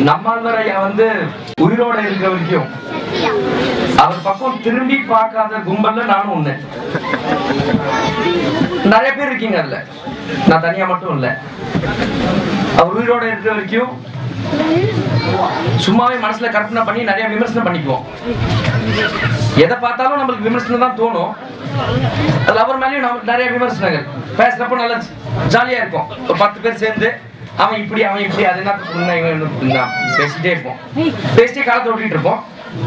நம்மாழ்வார் ஐயா வந்து உயிரோட இருக்கிற வரைக்கும் அவர் பக்கம் திரும்பி பார்க்காத கும்பல்ல நானும் ஒண்ணு நிறைய பேர் இருக்கீங்க அதுல நான் தனியா மட்டும் இல்ல அவர் உயிரோட இருக்கிற வரைக்கும் சும்மாவே மனசுல கற்பனை பண்ணி நிறைய விமர்சனம் பண்ணிக்குவோம் எதை பார்த்தாலும் நம்மளுக்கு விமர்சனம் தான் தோணும் அதுல அவர் மேலேயும் நமக்கு நிறைய விமர்சனங்கள் பேசுறப்ப நல்லா ஜாலியா இருக்கும் ஒரு பத்து பேர் சேர்ந்து அவன் இப்படி அவன் இப்படி அது என்ன புரிஞ்சா இவன் என்ன புரிஞ்சா பேசிட்டே இருப்போம் பேசிட்டே காலத்தை ஓட்டிட்டு இருப்போம்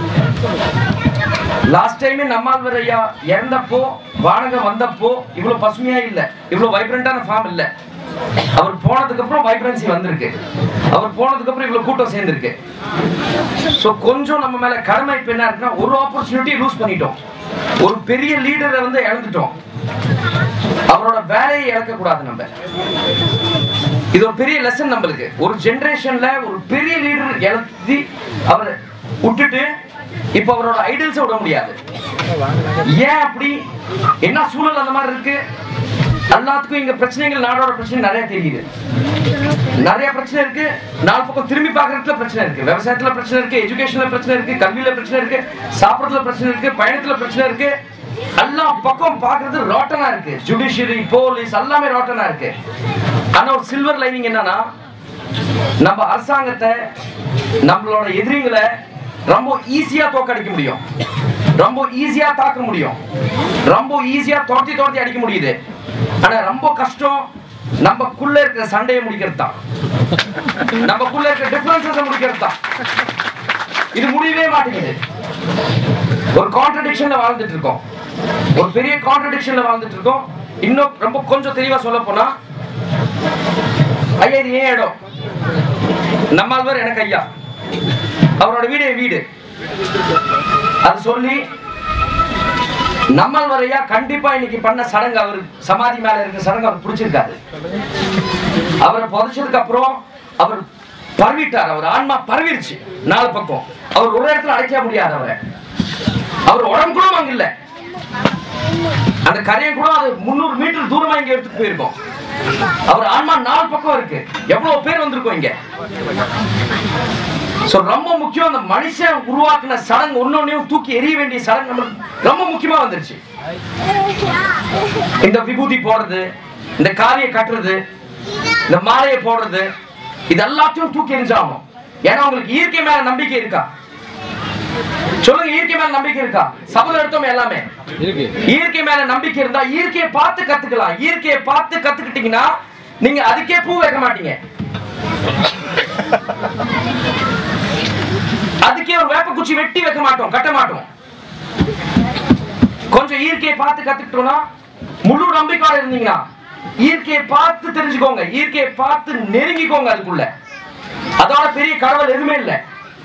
லாஸ்ட் டைமே நம்மாழ்வார் ஐயா இறந்தப்போ வானகம் வந்தப்போ இவ்வளவு பசுமையா இல்ல இவ்வளவு வைப்ரண்டான ஃபார்ம் இல்ல அவர் போனதுக்கு அப்புறம் வைப்ரன்சி வந்திருக்கு அவர் போனதுக்கு அப்புறம் இவ்வளவு கூட்டம் சேர்ந்திருக்கு சோ கொஞ்சம் நம்ம மேல கடமை இப்ப என்ன இருக்குன்னா ஒரு ஆப்பர்ச்சுனிட்டி லூஸ் பண்ணிட்டோம் ஒரு பெரிய லீடரை வந்து இழந்துட்டோம் அவரோட வேலையை இழக்க கூடாது நம்ம இது ஒரு பெரிய லெசன் நம்மளுக்கு ஒரு ஜெனரேஷன்ல ஒரு பெரிய லீடர் இழத்தி அவரை விட்டுட்டு இப்ப அவரோட ஐடல்ஸை விட முடியாது ஏன் அப்படி என்ன சூழல் அந்த மாதிரி இருக்கு எல்லாத்துக்கும் இங்க பிரச்சனைகள் நாடோட பிரச்சனை நிறைய தெரியுது நிறைய பிரச்சனை இருக்கு நாலு பக்கம் திரும்பி பார்க்கறதுல பிரச்சனை இருக்கு விவசாயத்துல பிரச்சனை இருக்கு எஜுகேஷன்ல பிரச்சனை இருக்கு கல்வியில பிரச்சனை இருக்கு சாப்பிடறதுல பிரச்சனை இருக்கு பயணத்துல பிரச்சனை இருக்கு எல்லா பக்கம் பார்க்கிறது ரோட்டனா இருக்கு ஜுடிஷியரி போலீஸ் எல்லாமே ரோட்டனா இருக்கு ஆனா ஒரு சில்வர் லைனிங் என்னன்னா நம்ம அரசாங்கத்தை நம்மளோட எதிரிகளை ரொம்ப ஈஸியா தோக்கடிக்க முடியும் ரொம்ப ஈஸியா தாக்க முடியும் ரொம்ப ஈஸியா துரத்தி துரத்தி அடிக்க முடியுது ஆனா ரொம்ப கஷ்டம் நமக்குள்ள இருக்கிற சண்டையை முடிக்கிறது தான் நமக்குள்ள இருக்கிற டிஃபரன்சஸ் முடிக்கிறது தான் இது முடியவே மாட்டேங்குது ஒரு கான்ட்ரடிக்ஷன்ல வாழ்ந்துட்டு இருக்கோம் ஒரு பெரிய கான்ட்ரடிக்ஷன்ல வாழ்ந்துட்டு இருக்கோம் இன்னும் ரொம்ப கொஞ்சம் தெளிவா சொல்ல போனா ஐயா இது ஏன் இடம் நம்மாழ்வார் எனக்கு ஐயா அவரோட வீடு என் வீடு அது சொல்லி நம்மாழ்வார் ஐயா கண்டிப்பா இன்னைக்கு பண்ண சடங்கு அவர் சமாதி மேல இருக்க சடங்கு அவர் பிடிச்சிருக்காரு அவரை புதைச்சதுக்கு அப்புறம் அவர் பரவிட்டார் அவர் ஆன்மா பரவிருச்சு நாலு பக்கம் அவர் ஒரு இடத்துல அடைக்க முடியாது அவரை அவர் உடம்பு கூட அங்க இல்ல அந்த கரையை கூட அது முந்நூறு மீட்டர் தூரமா இங்க எடுத்துட்டு போயிருக்கோம் அவர் ஆன்மா நாலு பக்கம் இருக்கு எவ்வளவு பேர் வந்திருக்கோம் இங்க சோ ரொம்ப முக்கியம் அந்த மனுஷன் உருவாக்குன சடங்கு ஒன்னொன்னையும் தூக்கி எறிய வேண்டிய சடங்கு நம்மளுக்கு ரொம்ப முக்கியமா வந்துருச்சு இந்த விபூதி போடுறது இந்த காரியை கட்டுறது இந்த மாலையை போடுறது இது எல்லாத்தையும் தூக்கி எரிஞ்சாகணும் ஏன்னா உங்களுக்கு இயற்கை மேல நம்பிக்கை இருக்கா சொல்லுங்க இயற்கை மேல நம்பிக்கை இருக்கா சபதம் எடுத்தோம் எல்லாமே இருக்கு இயற்கை மேல நம்பிக்கை இருந்தா இயற்கையை பார்த்து கத்துக்கலாம் இயற்கையை பார்த்து கத்துக்கிட்டீங்கன்னா நீங்க அதுக்கே பூ வைக்க மாட்டீங்க அதுக்கே ஒரு வேப்ப குச்சி வெட்டி வைக்க மாட்டோம் கட்ட மாட்டோம் கொஞ்சம் இயற்கையை பார்த்து கத்துக்கிட்டோம்னா முழு நம்பிக்கையோட இருந்தீங்கன்னா இயற்கையை பார்த்து தெரிஞ்சுக்கோங்க இயற்கையை பார்த்து நெருங்கிக்கோங்க அதுக்குள்ள அதோட பெரிய கடவுள் எதுவுமே இல்லை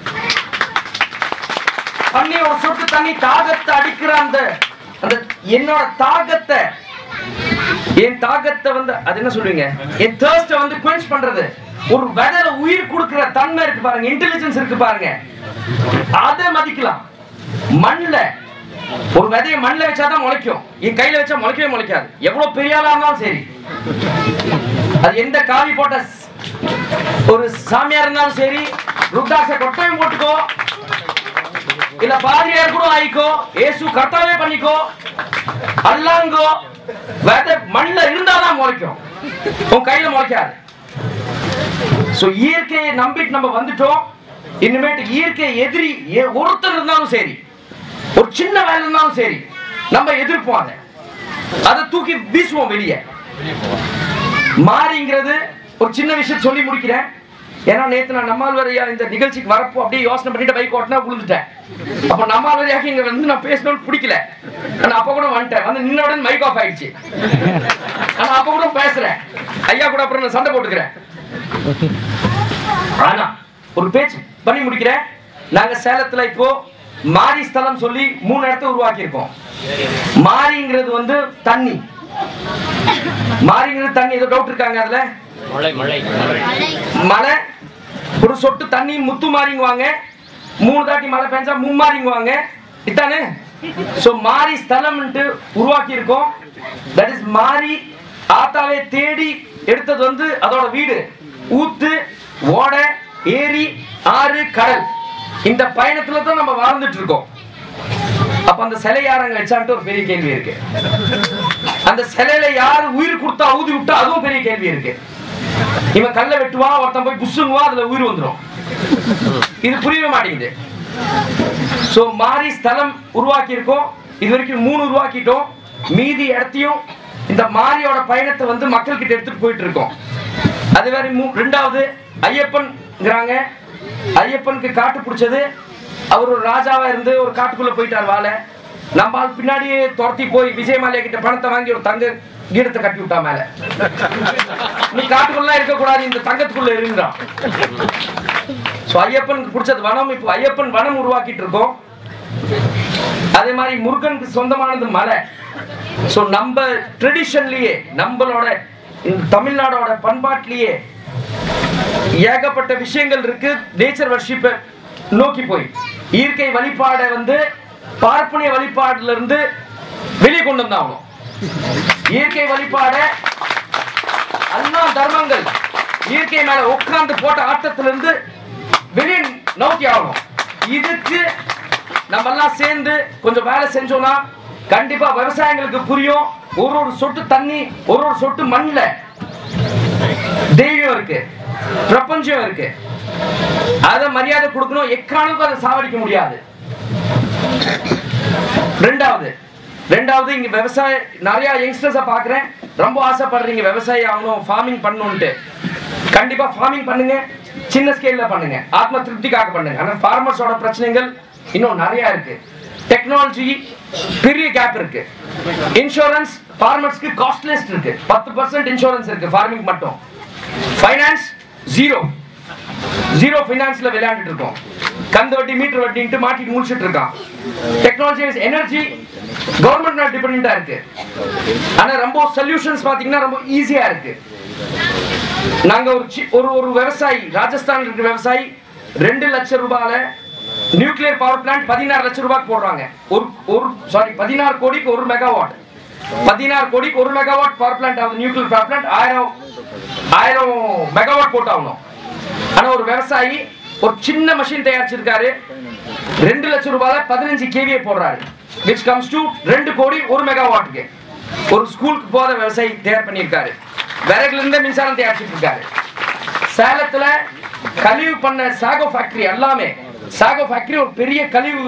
தண்ணி ஒரு சொட்டு தண்ணி தாகத்தை அடிக்கிற அந்த அந்த என்னோட தாகத்தை என் தாகத்தை வந்து அது என்ன சொல்லுவீங்க என் thirst வந்து quench பண்றது ஒரு விதையில உயிர் கொடுக்கிற தன்மை இருக்கு பாருங்க இன்டெலிஜென்ஸ் இருக்கு பாருங்க அதை மதிக்கலாம் மண்ணுல ஒரு விதைய மண்ணுல வச்சாதான் முளைக்கும் என் கையில வச்சா முளைக்கவே முளைக்காது எவ்வளவு பெரிய ஆளா இருந்தாலும் சரி அது எந்த காவி போட்ட ஸ்- ஒரு சாமியார் இருந்தாலும் சரி ருத்ராட்ச கொட்டையும் போட்டுக்கோ இல்ல பாதிரியார் கூட ஆயிக்கோ ஏசு கர்த்தாவே பண்ணிக்கோ அல்லாங்கோ விதை மண்ணுல இருந்தாதான் முளைக்கும் உன் கையில முளைக்காது சோ இயற்கையை நம்பிட்டு நம்ம வந்துட்டோம் இனிமேட்டு இயற்கை எதிரி எ- ஒருத்தர் இருந்தாலும் சரி ஒரு சின்ன வேலை இருந்தாலும் சரி நம்ம எதிர்ப்போம் அதை அதை தூக்கி வீசுவோம் வெளியே மாறிங்கிறது ஒரு சின்ன விஷயம் சொல்லி முடிக்கிறேன் ஏன்னா நேத்து நான் நம்மாழ்வார் ஐயா இந்த நிகழ்ச்சிக்கு வரப்போ அப்படியே யோசனை பண்ணிட்டு பைக் ஓட்டினா விழுந்துட்டேன் அப்ப நம்மாழ்வார் ஐயாக்கு இங்க வந்து நான் பேசணும்னு பிடிக்கல நான் அப்ப கூட வந்துட்டேன் வந்து நின்ன உடனே மைக் ஆஃப் ஆயிடுச்சு ஆனா அப்ப கூட பேசுறேன் ஐயா கூட அப்புறம் நான் சண்டை போட்டுக்கிறேன் ஆனா ஒரு பேச்சு பண்ணி முடிக்கிறேன் நாங்க சேலத்துல இப்போ மாரி ஸ்தலம் சொல்லி மூணு இடத்த உருவாக்கி இருக்கோம் மாரிங்கிறது வந்து தண்ணி மாரிங்கிறது தண்ணி ஏதோ டவுட் இருக்காங்க அதுல மழை மழை மழை மழை ஒரு சொட்டு தண்ணி முத்து மாறிங்குவாங்க மூணு தாட்டி மழை பெஞ்சா மும்மாறிங்குவாங்க இதானே சோ மாரி ஸ்தலம்ன்ட்டு உருவாக்கி இருக்கோம் தட் இஸ் மாரி ஆத்தாவே தேடி எடுத்தது வந்து அதோட வீடு ஊத்து ஓடை ஏரி ஆறு கடல் இந்த பயணத்துல தான் நம்ம வாழ்ந்துட்டு இருக்கோம் அப்ப அந்த சிலை யார் அங்க வச்சான்ட்டு ஒரு பெரிய கேள்வி இருக்கு அந்த சிலையில யாரு உயிர் கொடுத்தா ஊதி விட்டா அதுவும் பெரிய கேள்வி இருக்கு இவன் கல்ல வெட்டுவான் ஒருத்தன் போய் புஷ்ஷுங்குவா அதுல உயிர் வந்துடும் இது புரியவே மாட்டேங்குது சோ மாறி ஸ்தலம் உருவாக்கி இருக்கோம் இது வரைக்கும் மூணு உருவாக்கிட்டோம் மீதி இடத்தையும் இந்த மாரியோட பயணத்தை வந்து மக்கள் கிட்ட எடுத்துட்டு போயிட்டு இருக்கோம் அது வேற மூ- ரெண்டாவது ஐயப்பன்ங்கிறாங்க ஐயப்பனுக்கு காட்டு பிடிச்சது அவர் ஒரு ராஜாவா இருந்து ஒரு காட்டுக்குள்ள போயிட்டார் வாழ நம்ம ஆள் பின்னாடியே துரத்தி போய் விஜயமாலியா கிட்ட பணத்தை வாங்கி ஒரு தங்க கீடத்தை கட்டி விட்டா மேல நீ காட்டுக்குள்ள இருக்க கூடாது இந்த தங்கத்துக்குள்ள இருந்தான் சோ ஐயப்பனுக்கு பிடிச்சது வனம் இப்போ ஐயப்பன் வனம் உருவாக்கிட்டு இருக்கோம் அதே மாதிரி முருகனுக்கு சொந்தமானது மலை சோ நம்ம ட்ரெடிஷன்லயே நம்மளோட இந்த தமிழ்நாடோட பண்பாட்டிலேயே ஏகப்பட்ட விஷயங்கள் இருக்கு நேச்சர் வர்ஷிப்பை நோக்கி போய் இயற்கை வழிபாடை வந்து பார்ப்பனிய வழிபாடுல இருந்து வெளியே கொண்டு வந்தாகணும் இயற்கை வழிபாடை எல்லா தர்மங்கள் இயற்கை மேல உட்கார்ந்து போட்ட ஆட்டத்திலிருந்து வெளியே நோக்கி ஆகணும் இதுக்கு நம்ம எல்லாம் சேர்ந்து கொஞ்சம் வேலை செஞ்சோம்னா கண்டிப்பா விவசாயிகளுக்கு புரியும் ஒரு ஒரு சொட்டு தண்ணி ஒரு ஒரு சொட்டு மண்ணில் தெய்வம் இருக்கு பிரபஞ்சம் இருக்கு அத மரியாதை கொடுக்கணும் எக்கானுக்கும் அதை சாவடிக்க முடியாது ரெண்டாவது ரெண்டாவது இங்க விவசாய நிறைய யங்ஸ்டர்ஸை பார்க்குறேன் ரொம்ப ஆசைப்படுறீங்க விவசாயி ஆகணும் ஃபார்மிங் பண்ணணும்ட்டு கண்டிப்பா ஃபார்மிங் பண்ணுங்க சின்ன ஸ்கேல்ல பண்ணுங்க ஆத்ம திருப்திக்காக பண்ணுங்க ஆனா ஃபார்மர்ஸோட பிரச்சனைகள் இன்னும் நிறைய இருக்கு டெக்னாலஜி பெரிய கேப் இருக்கு இன்சூரன்ஸ் ஃபார்மர்ஸ்க்கு காஸ்ட்லெஸ் இருக்கு பத்து பர்சன்ட் இன்சூரன்ஸ் இருக்கு ஃபார்மிங் மட்டும் ஃபைனான்ஸ் ஜீரோ ஜீரோ ஃபைனான்ஸ்ல விளையாண்டுட்டு இருக்கோம் கந்து வட்டி மீட்டர் வட்டின்ட்டு மாட்டிட்டு முடிச்சிட்டு இருக்கான் டெக்னாலஜி எனர்ஜி கவர்மெண்ட் மேல டிபெண்டா இருக்கு ஆனா ரொம்ப சொல்யூஷன்ஸ் பாத்தீங்கன்னா ரொம்ப ஈஸியா இருக்கு நாங்க ஒரு சி- ஒரு ஒரு விவசாயி ராஜஸ்தான் இருக்கிற விவசாயி ரெண்டு லட்சம் ரூபாயில நியூக்ளியர் பவர் பிளான்ட் பதினாறு லட்சம் ரூபாய்க்கு போடுறாங்க ஒரு ஒரு சாரி பதினாறு கோடிக்கு ஒரு மெகாவாட் பதினாறு கோடிக்கு ஒரு மெகாவாட் பவர் பிளான்ட் ஆகுது நியூக்ளியர் பவர் பிளான்ட் ஆயிரம் ஆயிரம் மெகாவாட் போட்டாகணும் ஆனா ஒரு விவசாயி ஒரு சின்ன மிஷின் தயாரிச்சிருக்காரு ரெண்டு லட்சம் ரூபாயில பதினஞ்சு கேவியை போடுறாரு விச் கம்ஸ் டு ரெண்டு கோடி ஒரு மெகாவாட்டுக்கு ஒரு ஸ்கூலுக்கு போத விவசாயி தயார் பண்ணியிருக்காரு விறகுல இருந்தே மின்சாரம் தயாரிச்சிட்டு இருக்காரு சேலத்துல கழிவு பண்ண சாகோ ஃபேக்டரி எல்லாமே சாகோ ஃபேக்டரி ஒரு பெரிய கழிவு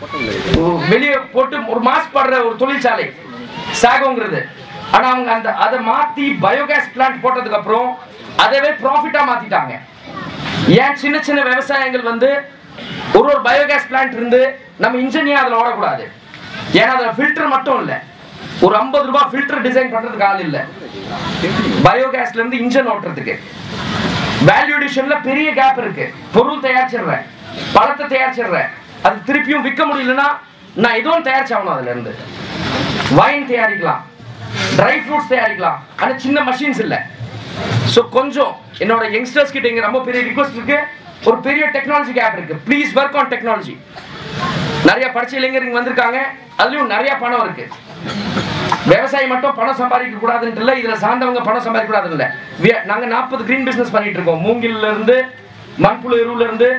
உ- வெளியே போட்டு ஒரு மாஸ் படுற ஒரு தொழிற்சாலை சாகோங்கிறது ஆனா அவங்க அந்த அதை மாத்தி பயோகேஸ் பிளான்ட் போட்டதுக்கு அப்புறம் அதவே ப்ராஃபிட்டா மாத்திட்டாங்க ஏன் சின்ன சின்ன விவசாயங்கள் வந்து ஒரு ஒரு பயோகேஸ் பிளான்ட் இருந்து நம்ம இன்ஜினியா அதுல ஓடக்கூடாது ஏன்னா அதுல ஃபில்டர் மட்டும் இல்ல ஒரு 50 ரூபாய் ஃபில்டர் டிசைன் பண்றதுக்கு ஆள் இல்ல பயோகேஸ்ல இருந்து இன்ஜின் ஓட்டுறதுக்கு வேல்யூ அடிஷன்ல பெரிய கேப் இருக்கு பொருள் தயாரிச்சிடுறேன் பழத்தை தயாரிச்சிடுறேன் அது திருப்பியும் விற்க முடியலன்னா நான் ஏதோ ஒன்று தயாரிச்சாகணும் அதுல இருந்து வைன் தயாரிக்கலாம் ட்ரை ஃப்ரூட்ஸ் தயாரிக்கலாம் ஆனா சின்ன மஷின்ஸ் இல்ல ஸோ கொஞ்சம் என்னோட யங்ஸ்டர்ஸ் கிட்ட இங்க ரொம்ப பெரிய ரிக்வஸ்ட் இருக்கு ஒரு பெரிய டெக்னாலஜி கேப் இருக்கு ப்ளீஸ் ஒர்க் ஆன் டெக்னாலஜி நிறைய படிச்ச இளைஞர் இங்க வந்திருக்காங்க அதுலயும் நிறைய பணம் இருக்கு விவசாயி மட்டும் பணம் சம்பாதிக்க கூடாதுன்ட்டு இல்ல இதுல சார்ந்தவங்க பணம் சம்பாதிக்க கூடாதுன்னு இல்ல We- நாங்க நாற்பது கிரீன் பிசினஸ் பண்ணிட்டு இருக்கோம் மூங்கில்ல இருந்து மண்புழு எருவுல இருந்து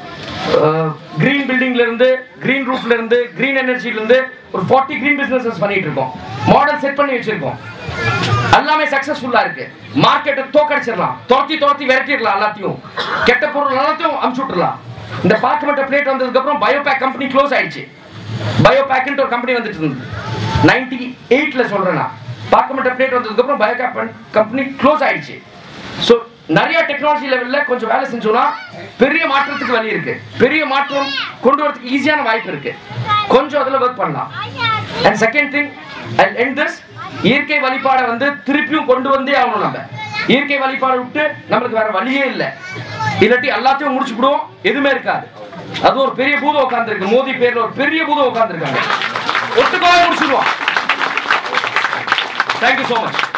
கிரீன் பில்டிங்ல இருந்து கிரீன் ரூஃப்ல இருந்து கிரீன் எனர்ஜில இருந்து ஒரு 40 கிரீன் பிசினஸ் பண்ணிட்டு இருக்கோம் மாடல் செட் பண்ணி வச்சிருக்கோம் எல்லாமே சக்சஸ்ஃபுல்லா இருக்கு மார்க்கெட்டை தோக்கடிச்சிடலாம் துரத்தி துரத்தி விரட்டிடலாம் எல்லாத்தையும் கெட்ட பொருள் எல்லாத்தையும் அமுச்சு விட்டுறலாம் இந்த பார்க்கமெட்ட பிளேட் வந்ததுக்கு அப்புறம் பயோபேக் கம்பெனி க்ளோஸ் ஆயிடுச்சு பயோபேக்னு ஒரு கம்பெனி வந்துட்டு இருந்தது நைன்டி எயிட்ல சொல்றேன் நான் பார்க்கமெட்ட பிளேட் வந்ததுக்கு அப்புறம் பயோபேக் கம்பெனி க்ளோஸ் ஆயிடுச்சு ஸோ நிறைய டெக்னாலஜி லெவல்ல கொஞ்சம் வேலை செஞ்சோம்னா பெரிய மாற்றத்துக்கு வழி இருக்கு பெரிய மாற்றம் கொண்டு வரதுக்கு ஈஸியான வாய்ப்பு இருக்கு கொஞ்சம் அதுல ஒர்க் பண்ணலாம் and second thing I end this இயற்கை வழிபாடை வந்து திருப்பியும் கொண்டு வந்தே ஆகணும் நம்ம இயற்கை வழிபாடை விட்டு நம்மளுக்கு வேற வழியே இல்லை இல்லாட்டி எல்லாத்தையும் முடிச்சு விடுவோம் எதுவுமே இருக்காது அது ஒரு பெரிய பூதம் உட்கார்ந்துருக்கு மோடி பேர்ல ஒரு பெரிய பூதம் உட்கார்ந்துருக்காங்க ஒட்டுக்காக முடிச்சிடுவோம் தேங்க்யூ ஸோ மச்